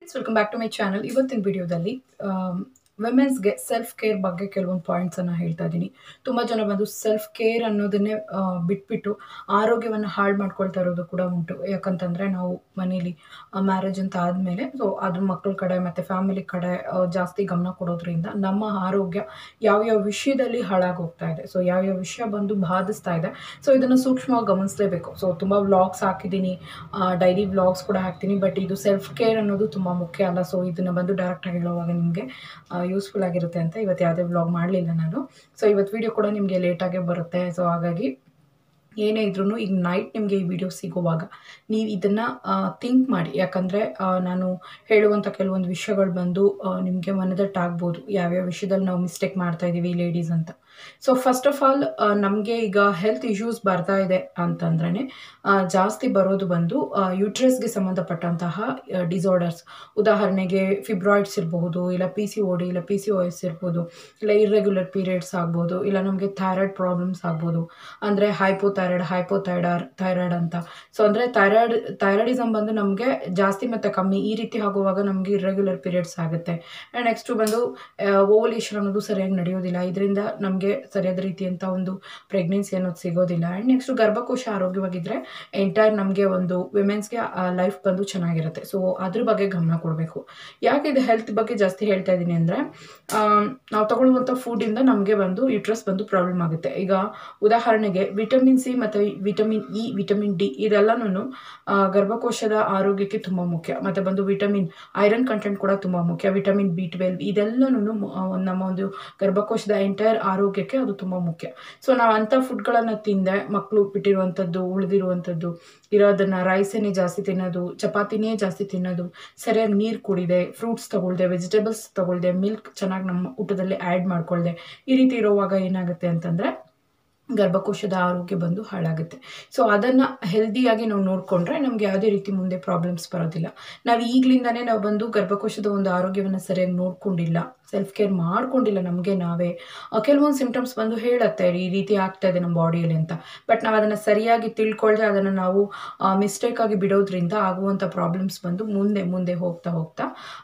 friends welcome back to my channel ಇವತ್ತಿನ ವಿಡಿಯೋದಲ್ಲಿ ವುಮೆನ್ಸ್ಗೆ self care ಬಗ್ಗೆ ಕೆಲವೊಂದು ಪಾಯಿಂಟ್ಸನ್ನು ಹೇಳ್ತಾ ಇದ್ದೀನಿ ತುಂಬ ಜನ ಬಂದು ಸೆಲ್ಫ್ ಕೇರ್ ಅನ್ನೋದನ್ನೇ ಆ, ಬಿಟ್ಬಿಟ್ಟು ಆರೋಗ್ಯವನ್ನು ಹಾಳು ಮಾಡ್ಕೊಳ್ತಾ ಇರೋದು ಕೂಡ ಉಂಟು ಯಾಕಂತಂದರೆ ನಾವು ಮನೇಲಿ ಮ್ಯಾರೇಜ್ ಅಂತ ಆದಮೇಲೆ ಸೊ ಅದ್ರ ಮಕ್ಕಳ ಕಡೆ ಮತ್ತು ಫ್ಯಾಮಿಲಿ ಕಡೆ ಆ, ಜಾಸ್ತಿ ಗಮನ ಕೊಡೋದ್ರಿಂದ ನಮ್ಮ ಆರೋಗ್ಯ ಯಾವ್ಯಾವ ವಿಷಯದಲ್ಲಿ ಹಾಳಾಗಿ ಹೋಗ್ತಾ ಇದೆ ಸೊ ಯಾವ್ಯಾವ ವಿಷಯ ಬಂದು ಬಾಧಿಸ್ತಾ ಇದೆ ಸೊ ಇದನ್ನು ಸೂಕ್ಷ್ಮವಾಗಿ ಗಮನಿಸಲೇಬೇಕು ಸೊ ತುಂಬ ವ್ಲಾಗ್ಸ್ ಹಾಕಿದ್ದೀನಿ ಡೈಲಿ ವ್ಲಾಗ್ಸ್ ಕೂಡ ಹಾಕ್ತೀನಿ ಬಟ್ ಇದು ಸೆಲ್ಫ್ ಕೇರ್ ಅನ್ನೋದು ತುಂಬ ಮುಖ್ಯ ಅಲ್ಲ ಸೊ ಇದನ್ನು ಬಂದು ಡೈರೆಕ್ಟಾಗಿ ಹೇಳುವಾಗ ನಿಮಗೆ ಯೂಸ್ಫುಲ್ ಆಗಿರುತ್ತೆ ಅಂತ ಇವತ್ತು ಯಾವುದೇ ವ್ಲಾಗ್ ಮಾಡಲಿಲ್ಲ ನಾನು ಸೊ ಇವತ್ತು ವಿಡಿಯೋ ಕೂಡ ನಿಮಗೆ ಲೇಟಾಗೇ ಬರುತ್ತೆ ಸೊ ಹಾಗಾಗಿ ಏನೇ ಇದ್ರೂ ಈಗ ನೈಟ್ ನಿಮಗೆ ಈ ವಿಡಿಯೋ ಸಿಗುವಾಗ ನೀವು ಇದನ್ನು ಥಿಂಕ್ ಮಾಡಿ ಯಾಕಂದರೆ ನಾನು ಹೇಳುವಂಥ ಕೆಲವೊಂದು ವಿಷಯಗಳು ಬಂದು ನಿಮಗೆ ಮನದಟ್ಟಾಗ್ಬೋದು ಯಾವ್ಯಾವ ವಿಷಯದಲ್ಲಿ ನಾವು ಮಿಸ್ಟೇಕ್ ಮಾಡ್ತಾ ಇದ್ದೀವಿ ಲೇಡೀಸ್ ಅಂತ ಸೊ ಫಸ್ಟ್ ಆಫ್ ಆಲ್ ನಮಗೆ ಈಗ ಹೆಲ್ತ್ ಇಶ್ಯೂಸ್ ಬರ್ತಾ ಇದೆ ಅಂತಂದ್ರೇ ಜಾಸ್ತಿ ಬರೋದು ಬಂದು ಯೂಟ್ರಸ್ಗೆ ಸಂಬಂಧಪಟ್ಟಂತಹ ಡಿಸಾರ್ಡರ್ಸ್ ಉದಾಹರಣೆಗೆ ಫಿಬ್ರಾಯ್ಡ್ಸ್ ಇರಬಹುದು ಇಲ್ಲ ಪಿ ಸಿ ಓ ಡಿ ಇಲ್ಲ ಪಿ ಸಿ ಓ ಎಸ್ ಇರ್ಬೋದು ಇಲ್ಲ ಇರ್ರೆಗ್ಯುಲರ್ ಪೀರಿಯಡ್ಸ್ ಆಗ್ಬೋದು ಇಲ್ಲ ನಮಗೆ ಥೈರಾಯ್ಡ್ ಪ್ರಾಬ್ಲಮ್ಸ್ ಆಗ್ಬೋದು ಅಂದರೆ ಹೈಪೋಥೈರಾಯ್ಡ್ ಹೈಪೋಥೈಡಾರ್ ಥೈರಾಯ್ಡ್ ಅಂತ ಸೊ ಅಂದರೆ ಥೈರಾಯ್ಡ್ ಥೈರಾಯ್ಡಿಸಮ್ ಬಂದು ನಮಗೆ ಜಾಸ್ತಿ ಮತ್ತು ಕಮ್ಮಿ ಈ ರೀತಿ ಆಗುವಾಗ ನಮಗೆ ಇರ್ರೆಗ್ಯುಲರ್ ಪೀರಿಯಡ್ಸ್ ಆಗುತ್ತೆ ಆ್ಯಂಡ್ ನೆಕ್ಸ್ಟು ಬಂದು ಓವಲೇಷನ್ ಅನ್ನೋದು ಸರಿಯಾಗಿ ನಡೆಯೋದಿಲ್ಲ ಇದರಿಂದ ನಮಗೆ ಸರಿಯಾದ ರೀತಿಯಂಥ ಒಂದು ಪ್ರೆಗ್ನೆನ್ಸಿ ಅನ್ನೋದು ಸಿಗೋದಿಲ್ಲ ಆ್ಯಂಡ್ ನೆಕ್ಸ್ಟು ಗರ್ಭಕೋಶ ಆರೋಗ್ಯವಾಗಿದ್ದರೆ ಎಂಟೈರ್ ನಮಗೆ ಒಂದು ವಿಮೆನ್ಸ್ಗೆ ಲೈಫ್ ಬಂದು ಚೆನ್ನಾಗಿರುತ್ತೆ ಸೊ ಅದ್ರ ಬಗ್ಗೆ ಗಮನ ಕೊಡಬೇಕು ಯಾಕೆ ಇದು ಹೆಲ್ತ್ ಬಗ್ಗೆ ಜಾಸ್ತಿ ಹೇಳ್ತಾ ಇದ್ದೀನಿ ಅಂದರೆ ನಾವು ತಗೊಳ್ಳುವಂಥ ಫುಡ್ಡಿಂದ ನಮಗೆ ಬಂದು ಯುಟ್ರಸ್ ಬಂದು ಪ್ರಾಬ್ಲಮ್ ಆಗುತ್ತೆ ಈಗ ಉದಾಹರಣೆಗೆ ವಿಟಮಿನ್ ಸಿ ಮತ್ತು ವಿಟಮಿನ್ ಇ ವಿಟಮಿನ್ ಡಿ ಇದೆಲ್ಲನೂ ಗರ್ಭಕೋಶದ ಆರೋಗ್ಯಕ್ಕೆ ತುಂಬ ಮುಖ್ಯ ಮತ್ತು ಬಂದು ವಿಟಮಿನ್ ಐರನ್ ಕಂಟೆಂಟ್ ಕೂಡ ತುಂಬ ಮುಖ್ಯ ವಿಟಮಿನ್ ಬಿ ಟ್ವೆಲ್ವ್ ಇದೆಲ್ಲನೂ ನಮ್ಮ ಒಂದು ಗರ್ಭಕೋಶದ ಎಂಟೈರ್ ಆರೋಗ್ಯಕ್ಕೆ ಅದು ತುಂಬ ಮುಖ್ಯ ಸೊ ನಾವು ಅಂಥ ಫುಡ್ಗಳನ್ನು ತಿಂದೆ ಮಕ್ಕಳು ಬಿಟ್ಟಿರುವಂಥದ್ದು ಉಳಿದಿರುವಂಥದ್ದು ಇರೋದನ್ನು ರೈಸನ್ನೇ ಜಾಸ್ತಿ ತಿನ್ನೋದು ಚಪಾತಿನೇ ಜಾಸ್ತಿ ತಿನ್ನೋದು ಸರಿಯಾಗಿ ನೀರು ಕುಡಿದೆ ಫ್ರೂಟ್ಸ್ ತಗೊಳ್ದೆ ವೆಜಿಟೇಬಲ್ಸ್ ತಗೊಳ್ದೆ ಮಿಲ್ಕ್ ಚೆನ್ನಾಗಿ ನಮ್ಮ ಊಟದಲ್ಲಿ ಆ್ಯಡ್ ಮಾಡ್ಕೊಳ್ದೆ ಈ ರೀತಿ ಇರೋವಾಗ ಏನಾಗುತ್ತೆ ಅಂತಂದರೆ ಗರ್ಭಕೋಶದ ಆರೋಗ್ಯ ಬಂದು ಹಾಳಾಗುತ್ತೆ ಸೊ ಅದನ್ನು ಹೆಲ್ದಿಯಾಗಿ ನಾವು ನೋಡಿಕೊಂಡ್ರೆ ನಮಗೆ ಯಾವುದೇ ರೀತಿ ಮುಂದೆ ಪ್ರಾಬ್ಲಮ್ಸ್ ಬರೋದಿಲ್ಲ ನಾವು ಈಗಲಿಂದನೇ ನಾವು ಬಂದು ಗರ್ಭಕೋಶದ ಒಂದು ಆರೋಗ್ಯವನ್ನು ಸರಿಯಾಗಿ ನೋಡ್ಕೊಂಡಿಲ್ಲ ಸೆಲ್ಫ್ ಕೇರ್ ಮಾಡ್ಕೊಂಡಿಲ್ಲ ನಮಗೆ ನಾವೇ ಕೆಲವೊಂದು ಸಿಂಟಮ್ಸ್ ಬಂದು ಹೇಳುತ್ತೆ ಈ ರೀತಿ ಆಗ್ತಾ ಇದೆ ನಮ್ಮ ಬಾಡಿಯಲ್ಲಿ ಅಂತ ಬಟ್ ನಾವು ಅದನ್ನು ಸರಿಯಾಗಿ ತಿಳ್ಕೊಳ್ದೆ ಅದನ್ನು ನಾವು ಮಿಸ್ಟೇಕಾಗಿ ಬಿಡೋದ್ರಿಂದ ಆಗುವಂಥ ಪ್ರಾಬ್ಲಮ್ಸ್ ಬಂದು ಮುಂದೆ ಮುಂದೆ ಹೋಗ್ತಾ ಹೋಗ್ತಾ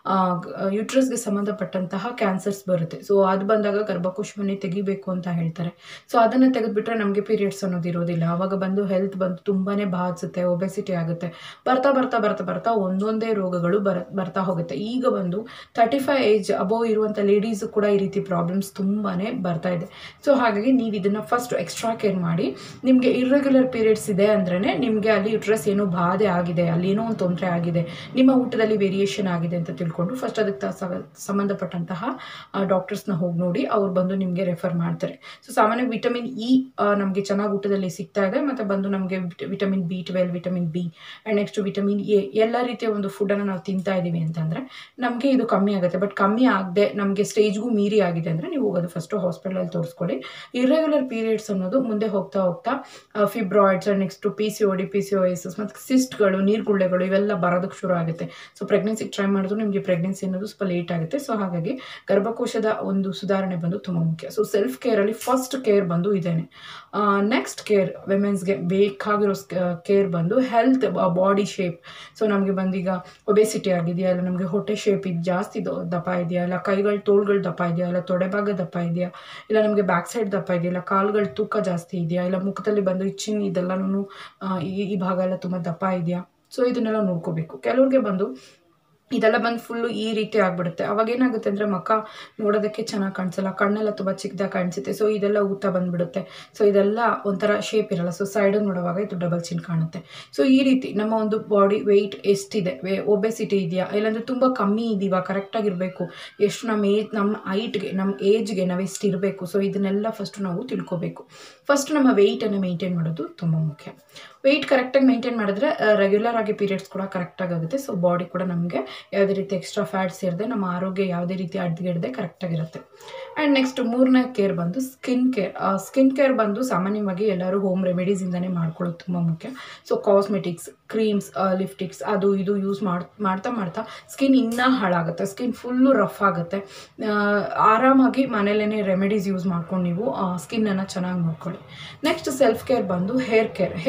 ಯುಟ್ರಸ್ಗೆ ಸಂಬಂಧಪಟ್ಟಂತಹ ಕ್ಯಾನ್ಸರ್ಸ್ ಬರುತ್ತೆ ಸೊ ಅದು ಬಂದಾಗ ಗರ್ಭಕೋಶವನ್ನೇ ತೆಗಿಬೇಕು ಅಂತ ಹೇಳ್ತಾರೆ ಸೊ ಅದನ್ನು ತೆಗೆದುಬಿಟ್ರೆ ನಮಗೆ ಪೀರಿಯಡ್ಸ್ ಅನ್ನೋದು ಇರೋದಿಲ್ಲ ಆವಾಗ ಬಂದು ಹೆಲ್ತ್ ಬಂದು ತುಂಬಾ ಬಾಧಿಸುತ್ತೆ ಒಬೆಸಿಟಿ ಆಗುತ್ತೆ ಬರ್ತಾ ಬರ್ತಾ ಬರ್ತಾ ಬರ್ತಾ ಒಂದೊಂದೇ ರೋಗಗಳು ಬರ ಬರ್ತಾ ಹೋಗುತ್ತೆ ಈಗ ಬಂದು ತರ್ಟಿ ಫೈವ್ ಏಜ್ ಅಬೋವ್ ಇರುವಂಥ ಲೇಡೀಸ್ ಕೂಡ ಈ ರೀತಿ ಪ್ರಾಬ್ಲಮ್ಸ್ ತುಂಬಾ ಬರ್ತಾ ಇದೆ ಸೊ ಹಾಗಾಗಿ ನೀವು ಇದನ್ನು ಫಸ್ಟ್ ಎಕ್ಸ್ಟ್ರಾ ಕೇರ್ ಮಾಡಿ ನಿಮಗೆ ಇರ್ರೆಗ್ಯುಲರ್ ಪೀರಿಯಡ್ಸ್ ಇದೆ ಅಂದ್ರೇ ನಿಮಗೆ ಅಲ್ಲಿ ಯುಟ್ರಸ್ ಏನೋ ಬಾಧೆ ಆಗಿದೆ ಅಲ್ಲಿ ಏನೋ ಒಂದು ತೊಂದರೆ ಆಗಿದೆ ನಿಮ್ಮ ಊಟದಲ್ಲಿ ವೇರಿಯೇಷನ್ ಆಗಿದೆ ಅಂತ ತಿಳ್ಕೊಂಡು ಫಸ್ಟ್ ಅದಕ್ಕೆ ತ- ಸ- ಸಂಬಂಧಪಟ್ಟಂತಹ ಡಾಕ್ಟರ್ಸ್ನ ಹೋಗಿ ನೋಡಿ ಅವ್ರು ಬಂದು ನಿಮಗೆ ರೆಫರ್ ಮಾಡ್ತಾರೆ ಸೊ ಸಾಮಾನ್ಯ ವಿಟಮಿನ್ ಇ ನಮಗೆ ಚೆನ್ನಾಗಿ ಊಟದಲ್ಲಿ ಸಿಗ್ತಾ ಇದೆ ಮತ್ತು ಬಂದು ನಮಗೆ vitamin B twelve vitamin B and next vitamin A ಎಲ್ಲ ರೀತಿಯ ಒಂದು ಫುಡ್ಡನ್ನು ನಾವು ತಿಂತಾ ಇದ್ದೀವಿ ಅಂತಂದರೆ ನಮಗೆ ಇದು ಕಮ್ಮಿ ಆಗುತ್ತೆ ಬಟ್ ಕಮ್ಮಿ ಆಗದೆ ನಮಗೆ ಸ್ಟೇಜ್ಗೂ ಮೀರಿ ಆಗಿದೆ ಅಂದರೆ ನೀವು ಹೋಗೋದು ಫಸ್ಟು ಹಾಸ್ಪಿಟಲಲ್ಲಿ ತೋರಿಸ್ಕೊಳ್ಳಿ ಇರ್ರೆಗ್ಯುಲರ್ ಪೀರಿಯಡ್ಸ್ ಅನ್ನೋದು ಮುಂದೆ ಹೋಗ್ತಾ ಹೋಗ್ತಾ fibroids and next P C O D P C O S S ಮತ್ತು ಸಿಸ್ಟ್ಗಳು ನೀರ್ಗುಳ್ಳೆಗಳು ಇವೆಲ್ಲ ಬರೋದಕ್ಕೆ ಶುರು ಆಗುತ್ತೆ ಸೊ ಪ್ರೆಗ್ನೆನ್ಸಿಗೆ ಟ್ರೈ ಮಾಡಿದ್ರು ನಿಮಗೆ ಪ್ರೆಗ್ನೆನ್ಸಿ ಅನ್ನೋದು ಸ್ವಲ್ಪ ಲೇಟ್ ಆಗುತ್ತೆ ಸೊ ಹಾಗಾಗಿ ಗರ್ಭಕೋಶದ ಒಂದು ಸುಧಾರಣೆ ಬಂದು ತುಂಬ ಮುಖ್ಯ ಸೊ ಸೆಲ್ಫ್ ಕೇರಲ್ಲಿ ಫಸ್ಟ್ ಕೇರ್ ಬಂದು ಇದೇನೆ ನೆಕ್ಸ್ಟ್ ಕೇರ್ ವಿಮೆನ್ಸ್ಗೆ ಬೇಕಾಗಿರೋ ಕೇರ್ ಬಂದು ಹೆಲ್ತ್ ಬಾಡಿ ಶೇಪ್ ಸೊ ನಮಗೆ ಬಂದೀಗ ಒಬೆಸಿಟಿ ಆಗಿದೆಯಾ ಇಲ್ಲ ನಮಗೆ ಹೊಟ್ಟೆ ಶೇಪ್ ಇದು ಜಾಸ್ತಿ ದೊ- ದಪ್ಪ ಇದೆಯಾ ಇಲ್ಲ ಕೈಗಳು ತೋಳ್ಗಳು ದಪ್ಪ ಇದೆಯಾ ಇಲ್ಲ ತೊಡೆ ಭಾಗ ದಪ್ಪ ಇದೆಯಾ ಇಲ್ಲ ನಮಗೆ ಬ್ಯಾಕ್ ಸೈಡ್ ದಪ್ಪ ಇದೆಯಾ ಇಲ್ಲ ಕಾಲುಗಳು ತೂಕ ಜಾಸ್ತಿ ಇದೆಯಾ ಇಲ್ಲ ಮುಖದಲ್ಲಿ ಬಂದು ಚಿನ್ ಇದೆಲ್ಲನೂ ಈ ಈ ಭಾಗ ಎಲ್ಲ ತುಂಬ ದಪ್ಪ ಇದೆಯಾ ಸೊ ಇದನ್ನೆಲ್ಲ ನೋಡ್ಕೋಬೇಕು ಕೆಲವ್ರಿಗೆ ಬಂದು ಇದೆಲ್ಲ ಬಂದು ಫುಲ್ಲು ಈ ರೀತಿ ಆಗ್ಬಿಡುತ್ತೆ ಅವಾಗ ಏನಾಗುತ್ತೆ ಅಂದರೆ ಮಕ್ಕ ನೋಡೋದಕ್ಕೆ ಚೆನ್ನಾಗಿ ಕಾಣಿಸಲ್ಲ ಕಣ್ಣೆಲ್ಲ ತುಂಬ ಚಿಕ್ಕದಾಗಿ ಕಾಣಿಸುತ್ತೆ ಸೊ ಇದೆಲ್ಲ ಊತ ಬಂದ್ಬಿಡುತ್ತೆ ಸೊ ಇದೆಲ್ಲ ಒಂಥರ ಶೇಪ್ ಇರಲ್ಲ ಸೊ ಸೈಡಿಗೆ ನೋಡುವಾಗ ಇದು ಡಬಲ್ ಚಿನ್ ಕಾಣುತ್ತೆ ಸೊ ಈ ರೀತಿ ನಮ್ಮ ಒಂದು ಬಾಡಿ ವೆಯ್ಟ್ ಎಷ್ಟಿದೆ ವೇ ಒಬೆಸಿಟಿ ಇದೆಯಾ ಇಲ್ಲಾಂದರೆ ತುಂಬ ಕಮ್ಮಿ ಇದೀವಾ ಕರೆಕ್ಟಾಗಿರಬೇಕು ಎಷ್ಟು ನಮ್ಮ ಏಜ್ ನಮ್ಮ ಹೈಟ್ಗೆ ನಮ್ಮ ಏಜ್ಗೆ ನಾವು ಎಷ್ಟು ಇರಬೇಕು ಸೊ ಇದನ್ನೆಲ್ಲ ಫಸ್ಟು ನಾವು ತಿಳ್ಕೊಬೇಕು ಫಸ್ಟ್ ನಮ್ಮ ವೆಯ್ಟನ್ನು ಮೇಂಟೈನ್ ಮಾಡೋದು ತುಂಬ ಮುಖ್ಯ ವೆಯ್ಟ್ ಕರೆಕ್ಟಾಗಿ ಮೇಂಟೈನ್ ಮಾಡಿದ್ರೆ ರೆಗ್ಯುಲರ್ ಆಗಿ ಪೀರಿಯಡ್ಸ್ ಕೂಡ ಕರೆಕ್ಟಾಗಿ ಆಗುತ್ತೆ ಸೊ ಬಾಡಿ ಕೂಡ ನಮಗೆ ಯಾವುದೇ ರೀತಿ ಎಕ್ಸ್ಟ್ರಾ ಫ್ಯಾಟ್ಸ್ ಇರದೆ ನಮ್ಮ ಆರೋಗ್ಯ ಯಾವುದೇ ರೀತಿ ಅಡ್ಗೆಡದೆ ಕರೆಕ್ಟಾಗಿರುತ್ತೆ ಆ್ಯಂಡ್ ನೆಕ್ಸ್ಟ್ ಮೂರನೇ ಕೇರ್ ಬಂದು ಸ್ಕಿನ್ ಕೇರ್ ಸ್ಕಿನ್ ಕೇರ್ ಬಂದು ಸಾಮಾನ್ಯವಾಗಿ ಎಲ್ಲರೂ ಹೋಮ್ ರೆಮಿಡೀಸಿಂದನೇ ಮಾಡ್ಕೊಳ್ಳೋದು ತುಂಬ ಮುಖ್ಯ ಸೊ ಕಾಸ್ಮೆಟಿಕ್ಸ್ ಕ್ರೀಮ್ಸ್ ಲಿಫ್ಟಿಕ್ಸ್ ಅದು ಇದು ಯೂಸ್ ಮಾಡ್ ಮಾಡ್ತಾ ಮಾಡ್ತಾ ಸ್ಕಿನ್ ಇನ್ನೂ ಹಾಳಾಗುತ್ತೆ ಸ್ಕಿನ್ ಫುಲ್ಲು ರಫ್ ಆಗುತ್ತೆ ಆ, ಆರಾಮಾಗಿ ಮನೇಲೇ ರೆಮಿಡೀಸ್ ಯೂಸ್ ಮಾಡ್ಕೊಂಡು ನೀವು ಸ್ಕಿನ್ನನ್ನು ಚೆನ್ನಾಗಿ ನೋಡ್ಕೊಳ್ಳಿ ನೆಕ್ಸ್ಟ್ ಸೆಲ್ಫ್ ಕೇರ್ ಬಂದು ಹೇರ್ ಕೇರ್ ಹೇರ್ ಕೇರಲ್ಲಿ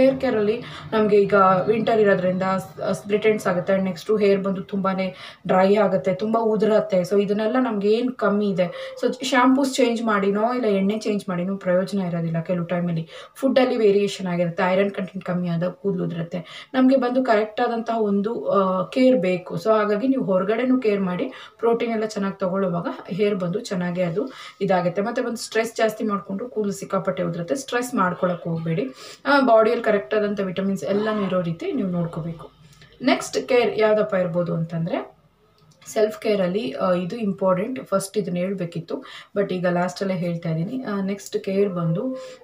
ಸಮ್ಮರಲ್ಲಿ ನಮಗೆ ಈಗ ವಿಂಟರ್ ಇರೋದ್ರಿಂದ ಸ್ಪ್ಲಿಟ್ ಎಂಡ್ಸ್ ಆಗುತ್ತೆ ಆ್ಯಂಡ್ ನೆಕ್ಸ್ಟು ಹೇರ್ ಬಂದು ತುಂಬಾ ಡ್ರೈ ಆಗುತ್ತೆ ತುಂಬ ಉದುರತ್ತೆ ಸೊ ಇದನ್ನೆಲ್ಲ ನಮ್ಗೆ ಏನು ಕಮ್ಮಿ ಇದೆ ಸೊ ಶಾಂಪೂಸ್ ಚೇಂಜ್ ಮಾಡಿನೋ ಇಲ್ಲ ಎಣ್ಣೆ ಚೇಂಜ್ ಮಾಡಿನೋ ಪ್ರಯೋಜನ ಇರೋದಿಲ್ಲ ಕೆಲವು ಟೈಮಲ್ಲಿ ಫುಡ್ಡಲ್ಲಿ ವೇರಿಯೇಷನ್ ಆಗಿರುತ್ತೆ ಐರನ್ ಕಂಟೆಂಟ್ ಕಮ್ಮಿ ಆದ ಕೂದಲು ಉದುರುತ್ತೆ ನಮಗೆ ಬಂದು ಕರೆಕ್ಟ್ ಆದಂತಹ ಒಂದು ಕೇರ್ ಬೇಕು ಸೊ ಹಾಗಾಗಿ ನೀವು ಹೊರಗಡೆನೂ ಕೇರ್ ಮಾಡಿ ಪ್ರೋಟೀನ್ ಎಲ್ಲ ಚೆನ್ನಾಗಿ ತಗೊಳ್ಳುವಾಗ ಹೇರ್ ಬಂದು ಚೆನ್ನಾಗೇ ಅದು ಇದಾಗುತ್ತೆ ಮತ್ತು ಒಂದು ಸ್ಟ್ರೆಸ್ ಜಾಸ್ತಿ ಮಾಡಿಕೊಂಡು ಕೂದಲು ಸಿಕ್ಕಾಪಟ್ಟೆ ಉದುರುತ್ತೆ ಸ್ಟ್ರೆಸ್ ಮಾಡ್ಕೊಳಕ್ಕೆ ಹೋಗಬೇಡಿ ಬಾಡಿಯಲ್ಲಿ ಕರೆಕ್ಟ್ ಆದಂಥ ವಿಟಮಿನ್ಸ್ ಎಲ್ಲನೂ ಇರೋ ರೀತಿ ನೀವು ನೋಡ್ಕೋಬೇಕು ನೆಕ್ಸ್ಟ್ ಕೇರ್ ಯಾವುದಪ್ಪ ಇರ್ಬೋದು ಅಂತಂದರೆ ಸೆಲ್ಫ್ ಕೇರಲ್ಲಿ ಇದು ಇಂಪಾರ್ಟೆಂಟ್ ಫಸ್ಟ್ ಇದನ್ನ ಹೇಳಬೇಕಿತ್ತು ಬಟ್ ಈಗ ಲಾಸ್ಟಲ್ಲೇ ಹೇಳ್ತಾ ಇದ್ದೀನಿ ನೆಕ್ಸ್ಟ್ ಕೇರ್ ಬಂದು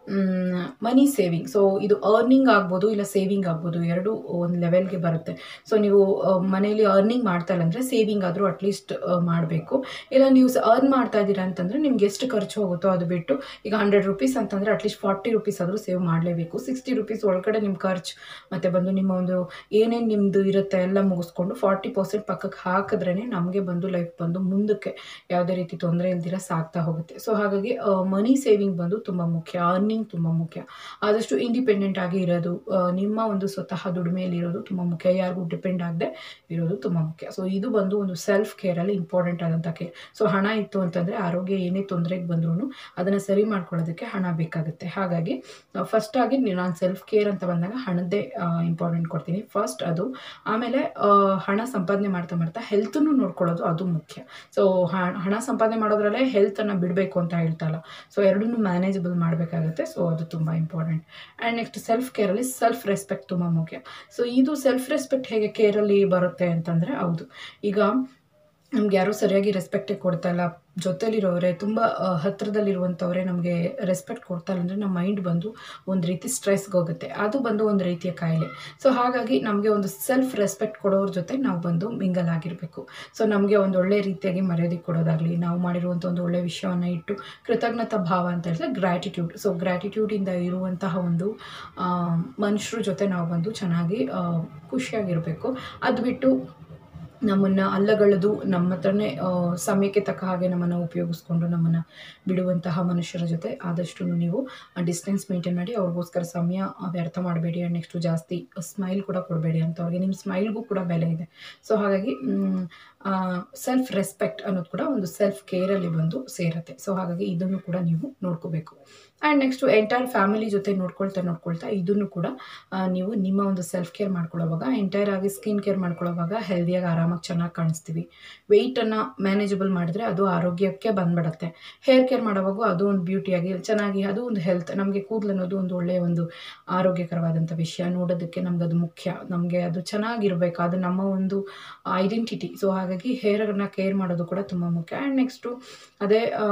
ಮನಿ ಸೇವಿಂಗ್ ಸೊ ಇದು ಅರ್ನಿಂಗ್ ಆಗ್ಬೋದು ಇಲ್ಲ ಸೇವಿಂಗ್ ಆಗ್ಬೋದು ಎರಡು ಒಂದು ಲೆವೆಲ್ಗೆ ಬರುತ್ತೆ ಸೊ ನೀವು ಮನೇಲಿ ಅರ್ನಿಂಗ್ ಮಾಡ್ತಾ ಇಲ್ಲ ಅಂದರೆ ಸೇವಿಂಗ್ ಆದರೂ ಅಟ್ಲೀಸ್ಟ್ ಮಾಡಬೇಕು ಇಲ್ಲ ನೀವು ಅರ್ನ್ ಮಾಡ್ತಾ ಇದ್ದೀರಾ ಅಂತಂದರೆ ನಿಮ್ಗೆ ಎಷ್ಟು ಖರ್ಚು ಹೋಗುತ್ತೋ ಅದು ಬಿಟ್ಟು ಈಗ ಹಂಡ್ರೆಡ್ ರುಪೀಸ್ ಅಂತಂದರೆ ಅಟ್ಲೀಸ್ಟ್ ಫಾರ್ಟಿ ರುಪೀಸ್ ಆದರೂ ಸೇವ್ ಮಾಡಲೇಬೇಕು ಸಿಕ್ಸ್ಟಿ ರುಪೀಸ್ ಒಳಗಡೆ ನಿಮ್ಮ ಖರ್ಚು ಮತ್ತು ಬಂದು ನಿಮ್ಮ ಒಂದು ಏನೇನು ನಿಮ್ಮದು ಇರುತ್ತೆ ಎಲ್ಲ ಮುಗಿಸ್ಕೊಂಡು ಫಾರ್ಟಿ ಪರ್ಸೆಂಟ್ ಪಕ್ಕಕ್ಕೆ ಹಾಕಿದ್ರೇ ನಮಗೆ ಬಂದು ಲೈಫ್ ಬಂದು ಮುಂದಕ್ಕೆ ಯಾವುದೇ ರೀತಿ ತೊಂದರೆ ಇಲ್ದಿರ ಸಾಗ್ತಾ ಹೋಗುತ್ತೆ ಸೊ ಹಾಗಾಗಿ ಮನಿ ಸೇವಿಂಗ್ ಬಂದು ತುಂಬ ಮುಖ್ಯ ಅರ್ನಿಂಗ್ ತುಂಬ ಮುಖ್ಯ ಆದಷ್ಟು ಇಂಡಿಪೆಂಡೆಂಟ್ ಆಗಿ ಇರೋದು ಆ, ನಿಮ್ಮ ಒಂದು ಸ್ವತಃ ದುಡಿಮೆಯಲ್ಲಿ ಇರೋದು ತುಂಬ ಮುಖ್ಯ ಯಾರಿಗೂ ಡಿಪೆಂಡ್ ಆಗದೆ ಇರೋದು ತುಂಬ ಮುಖ್ಯ ಸೊ ಇದು ಬಂದು ಒಂದು ಸೆಲ್ಫ್ ಕೇರಲ್ಲಿ ಇಂಪಾರ್ಟೆಂಟ್ ಆದಂಥ ಕೇರ್ ಸೊ ಹಣ ಇತ್ತು ಅಂತಂದರೆ ಆರೋಗ್ಯ ಏನೇ ತೊಂದರೆಗೆ ಬಂದ್ರೂ ಅದನ್ನು ಸರಿ ಮಾಡ್ಕೊಳ್ಳೋದಕ್ಕೆ ಹಣ ಬೇಕಾಗುತ್ತೆ ಹಾಗಾಗಿ ಫಸ್ಟ್ ಆಗಿ ನಾನು ಸೆಲ್ಫ್ ಕೇರ್ ಅಂತ ಬಂದಾಗ ಹಣದ್ದೇ ಇಂಪಾರ್ಟೆಂಟ್ ಕೊಡ್ತೀನಿ ಫಸ್ಟ್ ಅದು ಆಮೇಲೆ ಆ, ಹಣ ಸಂಪಾದನೆ ಮಾಡ್ತಾ ಮಾಡ್ತಾ ಹೆಲ್ತನ್ನು ನೋಡ್ಕೊಳ್ಳೋದು ಅದು ಮುಖ್ಯ ಸೊ ಹಣ ಸಂಪಾದನೆ ಮಾಡೋದ್ರಲ್ಲೇ ಹೆಲ್ತನ್ನು ಬಿಡಬೇಕು ಅಂತ ಹೇಳ್ತಲ್ಲ ಸೊ ಎರಡನ್ನೂ ಮ್ಯಾನೇಜಬಲ್ ಮಾಡಬೇಕಾಗುತ್ತೆ ಸೊ ಅದು ತುಂಬ ಇಂಪಾರ್ಟೆಂಟ್ ಆ್ಯಂಡ್ ನೆಕ್ಸ್ಟ್ ಸೆಲ್ಫ್ ಕೇರಲ್ಲಿ ಸೆಲ್ಫ್ ರೆಸ್ಪೆಕ್ಟ್ ತುಂಬ ಮುಖ್ಯ ಸೊ ಇದು ಸೆಲ್ಫ್ ರೆಸ್ಪೆಕ್ಟ್ ಹೇಗೆ ಕೇರಲ್ಲಿ ಬರುತ್ತೆ ಅಂತಂದರೆ ಹೌದು ಈಗ ನಮ್ಗೆ ಯಾರೂ ಸರಿಯಾಗಿ ರೆಸ್ಪೆಕ್ಟೇ ಕೊಡ್ತಾ ಇಲ್ಲ ಜೊತೆಲಿರೋರೆ ತುಂಬ ಹತ್ತಿರದಲ್ಲಿರುವಂಥವ್ರೆ ನಮಗೆ ರೆಸ್ಪೆಕ್ಟ್ ಕೊಡ್ತಾ ಇಲ್ಲ ಅಂದರೆ ನಮ್ಮ ಮೈಂಡ್ ಬಂದು ಒಂದು ರೀತಿ ಸ್ಟ್ರೆಸ್ಗೆ ಹೋಗುತ್ತೆ ಅದು ಬಂದು ಒಂದು ರೀತಿಯ ಕಾಯಿಲೆ ಸೊ ಹಾಗಾಗಿ ನಮಗೆ ಒಂದು ಸೆಲ್ಫ್ ರೆಸ್ಪೆಕ್ಟ್ ಕೊಡೋರ ಜೊತೆ ನಾವು ಬಂದು ಮಿಂಗಲ್ ಆಗಿರಬೇಕು ಸೊ ನಮಗೆ ಒಂದು ಒಳ್ಳೆ ರೀತಿಯಾಗಿ ಮರ್ಯಾದೆ ಕೊಡೋದಾಗಲಿ ನಾವು ಮಾಡಿರುವಂಥ ಒಂದು ಒಳ್ಳೆ ವಿಷಯವನ್ನು ಇಟ್ಟು ಕೃತಜ್ಞತಾ ಭಾವ ಅಂತ ಹೇಳಿದ್ರೆ ಗ್ರ್ಯಾಟಿಟ್ಯೂಡ್ ಸೊ ಗ್ರ್ಯಾಟಿಟ್ಯೂಡಿಂದ ಇರುವಂತಹ ಒಂದು ಮನುಷ್ಯರ ಜೊತೆ ನಾವು ಬಂದು ಚೆನ್ನಾಗಿ ಆ, ಖುಷಿಯಾಗಿರಬೇಕು ಅದು ಬಿಟ್ಟು ನಮ್ಮನ್ನು ಅಲ್ಲಗಳೆದು ನಮ್ಮ ಹತ್ರನೇ ಆ, ಸಮಯಕ್ಕೆ ತಕ್ಕ ಹಾಗೆ ನಮ್ಮನ್ನು ಉಪಯೋಗಿಸ್ಕೊಂಡು ನಮ್ಮನ್ನು ಬಿಡುವಂತಹ ಮನುಷ್ಯರ ಜೊತೆ ಆದಷ್ಟು ನೀವು ಡಿಸ್ಟೆನ್ಸ್ ಮೇಂಟೈನ್ ಮಾಡಿ ಅವ್ರಿಗೋಸ್ಕರ ಸಮಯ ಆ, ವ್ಯರ್ಥ ಮಾಡಬೇಡಿ ಆ್ಯಂಡ್ ನೆಕ್ಸ್ಟು ಜಾಸ್ತಿ ಸ್ಮೈಲ್ ಕೂಡ ಕೊಡಬೇಡಿ ಅಂಥವ್ರಿಗೆ ನಿಮ್ಮ ಸ್ಮೈಲ್ಗೂ ಕೂಡ ಬೆಲೆ ಇದೆ ಸೊ ಹಾಗಾಗಿ ಸೆಲ್ಫ್ ರೆಸ್ಪೆಕ್ಟ್ ಅನ್ನೋದು ಕೂಡ ಒಂದು ಸೆಲ್ಫ್ ಕೇರಲ್ಲಿ ಬಂದು ಸೇರುತ್ತೆ ಸೊ ಹಾಗಾಗಿ ಇದನ್ನು ಕೂಡ ನೀವು ನೋಡ್ಕೋಬೇಕು ಆ್ಯಂಡ್ ನೆಕ್ಸ್ಟು ಎಂಟೈರ್ ಫ್ಯಾಮಿಲಿ ಜೊತೆ ನೋಡ್ಕೊಳ್ತಾ ನೋಡ್ಕೊಳ್ತಾ ಇದನ್ನು ಕೂಡ ಆ, ನೀವು ನಿಮ್ಮ ಒಂದು ಸೆಲ್ಫ್ ಕೇರ್ ಮಾಡ್ಕೊಳ್ಳೋವಾಗ ಎಂಟೈರ್ ಆಗಿ ಸ್ಕಿನ್ ಕೇರ್ ಮಾಡ್ಕೊಳ್ಳೋವಾಗ ಹೆಲ್ದಿಯಾಗಿ ಆರಾಮಾಗಿ ಚೆನ್ನಾಗಿ ಕಾಣಿಸ್ತೀವಿ ವೆಯ್ಟನ್ನು ಮ್ಯಾನೇಜಬಲ್ ಮಾಡಿದ್ರೆ ಅದು ಆರೋಗ್ಯಕ್ಕೆ ಬಂದ್ಬಿಡತ್ತೆ ಹೇರ್ ಕೇರ್ ಮಾಡೋವಾಗ ಅದು ಒಂದು ಬ್ಯೂಟಿಯಾಗಿ ಚೆನ್ನಾಗಿ ಅದು ಒಂದು ಹೆಲ್ತ್ ನಮಗೆ ಕೂದಲು ಅನ್ನೋದು ಒಂದು ಒಳ್ಳೆಯ ಒಂದು ಆರೋಗ್ಯಕರವಾದಂಥ ವಿಷಯ ನೋಡೋದಕ್ಕೆ ನಮ್ಗೆ ಅದು ಮುಖ್ಯ ನಮಗೆ ಅದು ಚೆನ್ನಾಗಿರಬೇಕು ಅದು ನಮ್ಮ ಒಂದು ಐಡೆಂಟಿಟಿ ಸೊ ಹಾಗಾಗಿ ಹೇರನ್ನು ಕೇರ್ ಮಾಡೋದು ಕೂಡ ತುಂಬ ಮುಖ್ಯ ಆ್ಯಂಡ್ ನೆಕ್ಸ್ಟು ಅದೇ ಆ,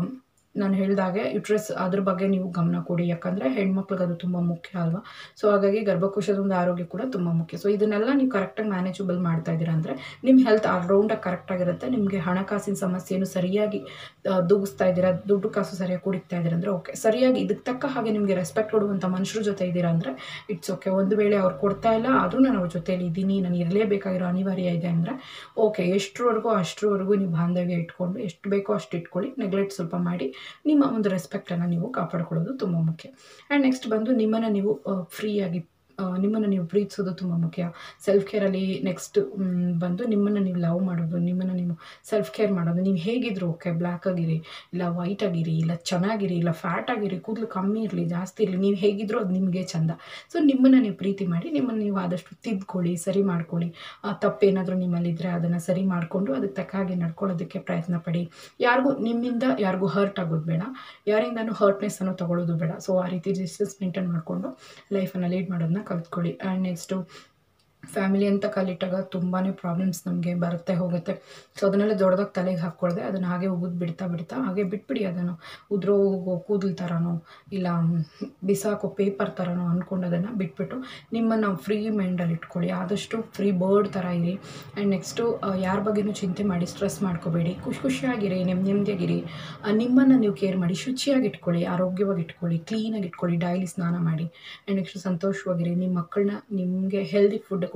ನಾನು ಹೇಳಿದಾಗೆ ಯುಟ್ರಸ್ ಅದ್ರ ಬಗ್ಗೆ ನೀವು ಗಮನ ಕೊಡಿ ಯಾಕಂದರೆ ಹೆಣ್ಮಕ್ಳಿಗೆ ಅದು ತುಂಬ ಮುಖ್ಯ ಅಲ್ವಾ ಸೊ ಹಾಗಾಗಿ ಗರ್ಭಕೋಶದ ಒಂದು ಆರೋಗ್ಯ ಕೂಡ ತುಂಬ ಮುಖ್ಯ ಸೊ ಇದನ್ನೆಲ್ಲ ನೀವು ಕರೆಕ್ಟಾಗಿ ಮ್ಯಾನೇಜಬಲ್ ಮಾಡ್ತಾ ಇದ್ದೀರಾ ಅಂದರೆ ನಿಮ್ಮ ಹೆಲ್ತ್ ಆಲ್ರೌಂಡಾಗಿ ಕರೆಕ್ಟಾಗಿರುತ್ತೆ ನಿಮಗೆ ಹಣಕಾಸಿನ ಸಮಸ್ಯೆಯನ್ನು ಸರಿಯಾಗಿ ಆ, ದೂಗಿಸ್ತಾ ಇದ್ದೀರಾ ದುಡ್ಡು ಕಾಸು ಸರಿಯಾಗಿ ಕುಡಿತಾ ಇದ್ದೀರಾ ಅಂದರೆ ಓಕೆ ಸರಿಯಾಗಿ ಇದಕ್ಕೆ ತಕ್ಕ ಹಾಗೆ ನಿಮಗೆ ರೆಸ್ಪೆಕ್ಟ್ ಕೊಡುವಂಥ ಮನುಷ್ಯರ ಜೊತೆ ಇದ್ದೀರಾ ಅಂದರೆ ಇಟ್ಸ್ ಓಕೆ ಒಂದು ವೇಳೆ ಅವ್ರು ಕೊಡ್ತಾ ಇಲ್ಲ ಆದರೂ ನಾನು ಅವ್ರ ಜೊತೆಲಿ ಇದ್ದೀನಿ ನಾನು ಇರಲೇಬೇಕಾಗಿರೋ ಅನಿವಾರ್ಯ ಇದೆ ಅಂದರೆ ಓಕೆ ಎಷ್ಟರವರೆಗೂ ಅಷ್ಟರವರೆಗೂ ನೀವು ಬಾಂಧವ್ಯ ಇಟ್ಕೊಂಡು ಎಷ್ಟು ಬೇಕೋ ಅಷ್ಟು ಇಟ್ಕೊಳ್ಳಿ ನೆಗ್ಲೆಕ್ಟ್ ಸ್ವಲ್ಪ ಮಾಡಿ ನಿಮ್ಮ ಒಂದು ರೆಸ್ಪೆಕ್ಟನ್ನು ನೀವು ಕಾಪಾಡ್ಕೊಳ್ಳೋದು ತುಂಬ ಮುಖ್ಯ ಆ್ಯಂಡ್ ನೆಕ್ಸ್ಟ್ ಬಂದು ನಿಮ್ಮನ್ನು ನೀವು ಫ್ರೀಯಾಗಿ ನಿಮ್ಮನ್ನು ನೀವು ಪ್ರೀತಿಸೋದು ತುಂಬ ಮುಖ್ಯ ಸೆಲ್ಫ್ ಕೇರಲ್ಲಿ ನೆಕ್ಸ್ಟ್ ಬಂದು ನಿಮ್ಮನ್ನು ನೀವು ಲವ್ ಮಾಡೋದು ನಿಮ್ಮನ್ನು ನೀವು ಸೆಲ್ಫ್ ಕೇರ್ ಮಾಡೋದು ನೀವು ಹೇಗಿದ್ರು ಓಕೆ ಬ್ಲ್ಯಾಕ್ ಆಗಿರಿ ಇಲ್ಲ ವೈಟ್ ಆಗಿರಿ ಇಲ್ಲ ಚೆನ್ನಾಗಿರಿ ಇಲ್ಲ ಫ್ಯಾಟ್ ಆಗಿರಿ ಕೂದಲು ಕಮ್ಮಿ ಇರಲಿ ಜಾಸ್ತಿ ಇರಲಿ ನೀವು ಹೇಗಿದ್ರು ಅದು ನಿಮಗೆ ಚಂದ ಸೊ ನಿಮ್ಮನ್ನು ನೀವು ಪ್ರೀತಿ ಮಾಡಿ ನಿಮ್ಮನ್ನು ನೀವು ಆದಷ್ಟು ತಿದ್ಕೊಳ್ಳಿ ಸರಿ ಮಾಡ್ಕೊಳ್ಳಿ ಆ ತಪ್ಪೇನಾದರೂ ನಿಮ್ಮಲ್ಲಿದ್ದರೆ ಅದನ್ನು ಸರಿ ಮಾಡಿಕೊಂಡು ಅದಕ್ಕೆ ತಕ್ಕ ಹಾಗೆ ನಡ್ಕೊಳ್ಳೋದಕ್ಕೆ ಪ್ರಯತ್ನ ಪಡಿ ಯಾರಿಗೂ ನಿಮ್ಮಿಂದ ಯಾರಿಗೂ ಹರ್ಟ್ ಆಗೋದು ಬೇಡ ಯಾರಿಂದನೂ ಹರ್ಟ್ನೆಸ್ಸನ್ನು ತಗೊಳ್ಳೋದು ಬೇಡ ಸೊ ಆ ರೀತಿ ಡಿಸ್ಟೆನ್ಸ್ ಮೇಂಟೈನ್ ಮಾಡಿಕೊಂಡು ಲೈಫನ್ನು ಲೀಡ್ ಮಾಡೋದನ್ನ ಕಲ್ತ್ಕೊಳ್ಳಿ ಆ್ಯಂಡ್ ನೆಕ್ಸ್ಟು ಫ್ಯಾಮಿಲಿ ಅಂತ ಕಾಲಿಟ್ಟಾಗ ತುಂಬಾ ಪ್ರಾಬ್ಲಮ್ಸ್ ನಮಗೆ ಬರುತ್ತೆ ಹೋಗುತ್ತೆ ಸೊ ಅದನ್ನೆಲ್ಲ ದೊಡ್ಡದಾಗಿ ತಲೆಗೆ ಹಾಕ್ಕೊಳ್ದೆ ಅದನ್ನು ಹಾಗೆ ಉಗಿದು ಬಿಡ್ತಾ ಬಿಡ್ತಾ ಹಾಗೆ ಬಿಟ್ಬಿಡಿ ಅದನ್ನು ಉದ್ರೋ ಹೋಗೋ ಕೂದಲು ಥರನೋ ಇಲ್ಲ ಬಿಸಾಕೋ ಪೇಪರ್ ಥರನೋ ಅಂದ್ಕೊಂಡು ಅದನ್ನು ಬಿಟ್ಬಿಟ್ಟು ನಿಮ್ಮನ್ನು ಫ್ರೀ ಮೈಂಡಲ್ಲಿ ಇಟ್ಕೊಳ್ಳಿ ಆದಷ್ಟು ಫ್ರೀ ಬರ್ಡ್ ಥರ ಇರಿ ಆ್ಯಂಡ್ ನೆಕ್ಸ್ಟು ಯಾರ ಬಗ್ಗೆನೂ ಚಿಂತೆ ಮಾಡಿ ಸ್ಟ್ರೆಸ್ ಮಾಡ್ಕೋಬೇಡಿ ಖುಷಿ ಖುಷಿಯಾಗಿರಿ ನೆಮ್ಮದಿ ನೆಮ್ಮದಿಯಾಗಿರಿ ನಿಮ್ಮನ್ನು ನೀವು ಕೇರ್ ಮಾಡಿ ಶುಚಿಯಾಗಿ ಇಟ್ಕೊಳ್ಳಿ ಆರೋಗ್ಯವಾಗಿ ಇಟ್ಕೊಳ್ಳಿ ಕ್ಲೀನಾಗಿ ಇಟ್ಕೊಳ್ಳಿ ಡೈಲಿ ಸ್ನಾನ ಮಾಡಿ ಆ್ಯಂಡ್ ನೆಕ್ಸ್ಟ್ ಸಂತೋಷವಾಗಿರಿ ನಿಮ್ಮ ಮಕ್ಕಳನ್ನ ನಿಮಗೆ ಹೆಲ್ದಿ ಫುಡ್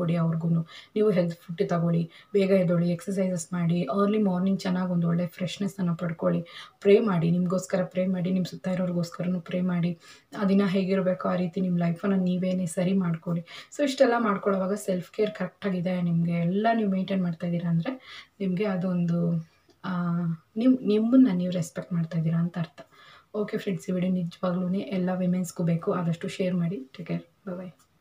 ಕೊಡಿ ಅವ್ರಿಗೂ ನೀವು ಹೆಲ್ತ್ ಫುಡ್ ತಗೊಳ್ಳಿ ಬೇಗ ಎದ್ದೊಳಿ ಎಕ್ಸಸೈಸಸ್ ಮಾಡಿ ಅರ್ಲಿ ಮಾರ್ನಿಂಗ್ ಚೆನ್ನಾಗಿ ಒಂದು ಒಳ್ಳೆ ಫ್ರೆಶ್ನೆಸ್ಸನ್ನು ಪಡ್ಕೊಳ್ಳಿ ಪ್ರೇ ಮಾಡಿ ನಿಮಗೋಸ್ಕರ ಪ್ರೇ ಮಾಡಿ ನಿಮ್ಮ ಸುತ್ತ ಇರೋರಿಗೋಸ್ಕರನೂ ಪ್ರೇ ಮಾಡಿ ಆ ದಿನ ಹೇಗಿರಬೇಕೋ ಆ ರೀತಿ ನಿಮ್ಮ ಲೈಫನ್ನು ನೀವೇನೇ ಸರಿ ಮಾಡ್ಕೊಳ್ಳಿ ಸೊ ಇಷ್ಟೆಲ್ಲ ಮಾಡ್ಕೊಳ್ಳೋವಾಗ ಸೆಲ್ಫ್ ಕೇರ್ ಕರೆಕ್ಟಾಗಿದೆ ನಿಮಗೆ ಎಲ್ಲ ನೀವು ಮೇಂಟೈನ್ ಮಾಡ್ತಾ ಇದ್ದೀರಾ ಅಂದರೆ ನಿಮಗೆ ಅದೊಂದು ನೀವು ನಿಮ್ಮನ್ನು ನೀವು ರೆಸ್ಪೆಕ್ಟ್ ಮಾಡ್ತಾ ಇದ್ದೀರಾ ಅಂತ ಅರ್ಥ ಓಕೆ ಫ್ರೆಂಡ್ಸ್ ಈ ವಿಡಿಯೋ ನಿಜವಾಗ್ಲೂ ಎಲ್ಲ ವಿಮೆನ್ಸ್ಗೂ ಬೇಕು ಆದಷ್ಟು ಶೇರ್ ಮಾಡಿ ಟೇಕ್ ಕೇರ್ ಬಾಯ್